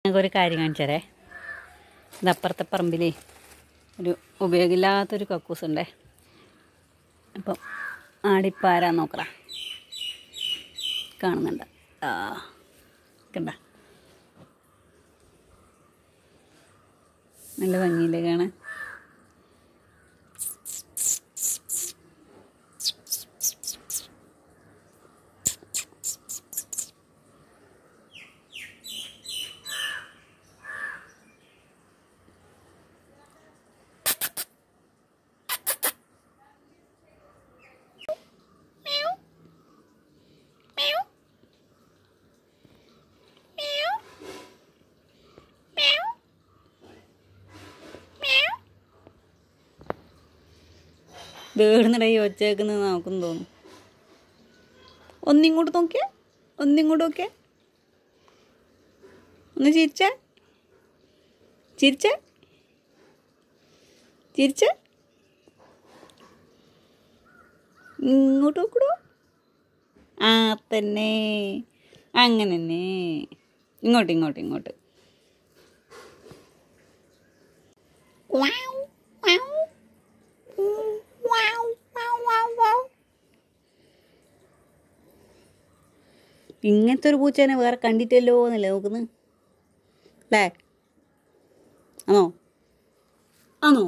ഞങ്ങൾക്കൊരു കാര്യം കാണിച്ചരേ ഇത് അപ്പുറത്തെ പറമ്പിലേ ഒരു ഉപയോഗമില്ലാത്തൊരു കക്കൂസ് ഉണ്ടേ അപ്പം ആടിപ്പാരാ നോക്കറ കാണുന്നുണ്ട് ആ കണ്ട നല്ല ഭംഗിയില്ലേ കാണാൻ വേടുന്നിട ഈ ഒച്ചേക്കുന്നത് നമുക്കും തോന്നും ഒന്നിങ്ങോട്ട് നോക്കിയേ ഒന്നിങ്ങോട്ട് നോക്കിയേ ഒന്ന് ചിരിച്ചേ ചിരിച്ചേ ചിരിച്ചേ ഇങ്ങോട്ട് നോക്കടോ ആ തന്നെ അങ്ങനെ തന്നെ ഇങ്ങോട്ട് ഇങ്ങോട്ട് ഇങ്ങോട്ട് ഇങ്ങനത്തെ ഒരു പൂച്ചേനെ വേറെ കണ്ടിട്ടല്ലോ എന്നല്ലേ നോക്കുന്നത് അല്ലേ ആണോ ആണോ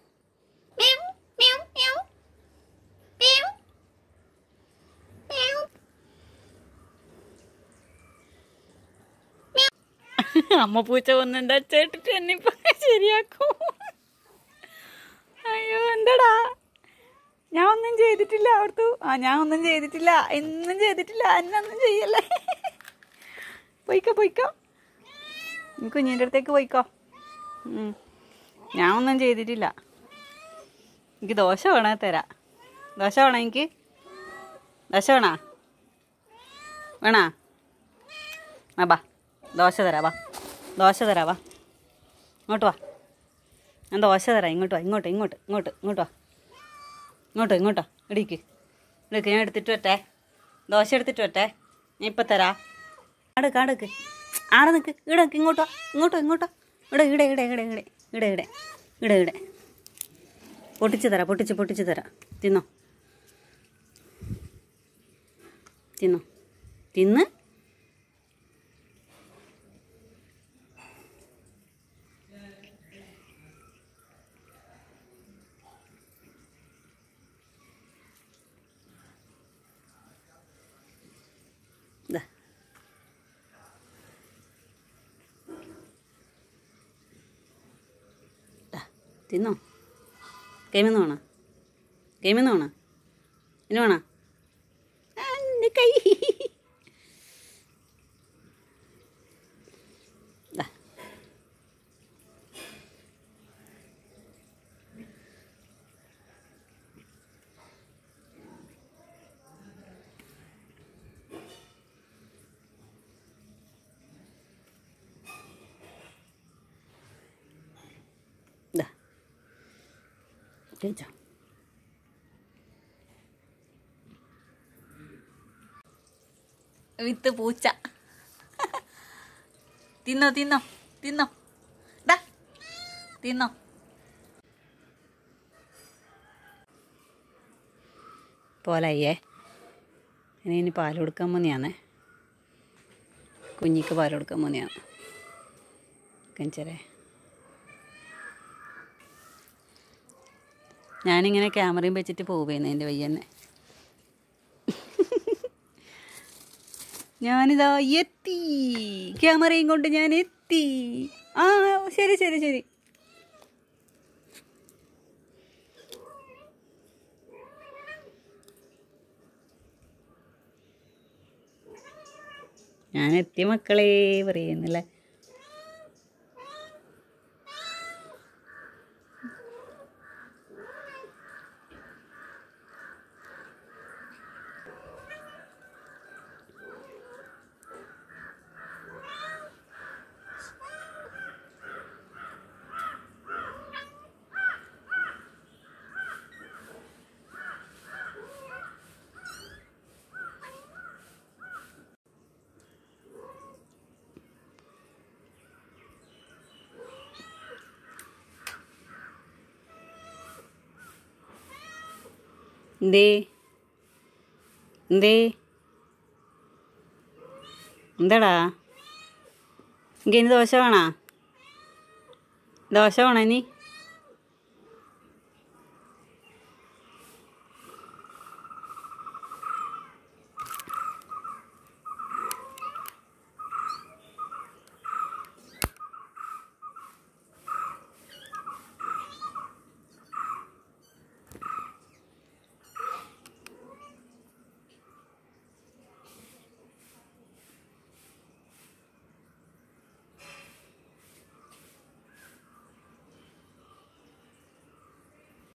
അമ്മ പൂച്ച വന്നിട്ട് ചേട്ടിട്ട് എന്നെ ഇപ്പൊ ശരിയാക്കും അയ്യോ എന്താടാ ഞാൻ ഒന്നും ചെയ്തിട്ടില്ല അവിടുത്തെ ആ ഞാൻ ഒന്നും ചെയ്തിട്ടില്ല എന്നും ചെയ്തിട്ടില്ല എന്നൊന്നും ചെയ്യല്ലേ പോയിക്കോ പോയിക്കോ നീ കുഞ്ഞിൻ്റെ അടുത്തേക്ക് പോയിക്കോ ഉം. ഞാൻ ഒന്നും ചെയ്തിട്ടില്ല എനിക്ക് ദോശ വേണേ തരാം ദോശ വേണോ എനിക്ക് ദോശ വേണോ വേണോ ആ ബാ ദോശ തരാം വാ ദോശ തരാം വാ ഇങ്ങോട്ട് വാ ഞാൻ ദോശ തരാം ഇങ്ങോട്ട് വാ ഇങ്ങോട്ട് ഇങ്ങോട്ട് ഇങ്ങോട്ട് ഇങ്ങോട്ട് വാ ഇങ്ങോട്ടോ ഇങ്ങോട്ടോ ഇടിക്ക് ഇടിക്ക് ഞാൻ എടുത്തിട്ട് വരട്ടെ ദോശ എടുത്തിട്ട് വരട്ടെ ഞാൻ ഇപ്പം തരാം ആടക്ക് ആടക്ക് ആടെ നിൽക്ക് ഇവിടെ നിൽക്ക് ഇങ്ങോട്ടോ ഇങ്ങോട്ടോ ഇങ്ങോട്ടോ ഇവിടെ ഇവിടെ ഇവിടെ ഇവിടെ ഇവിടെ ഇവിടെ ഇവിടെ ഇവിടെ ഇവിടെ പൊട്ടിച്ച് തരാം പൊട്ടിച്ച് പൊട്ടിച്ച് തരാം തിന്നോ തിന്നോ തിന്ന് ദാ ദാ, തിന്നോ ഗെയിമിന്ന് വേണോ ഗെയിമിന്ന് വേണോ ഇനി വേണോ ആ, എൻ്റെ കൈ ദാ. ദാ. കഴിച്ചോ വിത്ത് പൂച്ച തിന്നോ തിന്നോ തിന്നോ ഡാ തിന്നോ പോലയ്യേ ഇനി ഇനി പാൽ കൊടുക്കാൻ പോന്നെയാണേ കുഞ്ഞിക്ക് പാൽ കൊടുക്കാൻ പോന്നെയാണ് കഞ്ചരേ ഞാനിങ്ങനെ ക്യാമറയും വെച്ചിട്ട് പോവുകയെന്ന് എൻ്റെ വയ്യന്നെ ഞാനിതാ എത്തി ക്യാമറയും കൊണ്ട് ഞാൻ എത്തി ആ ശരി ശരി ശരി ഞാൻ എത്തി മക്കളെ പറയുന്നില്ലേ എന്തേ എന്തേ എന്താടാ എനിക്ക് ഇനി ദോശ വേണോ ദോശ വേണോ ഇനി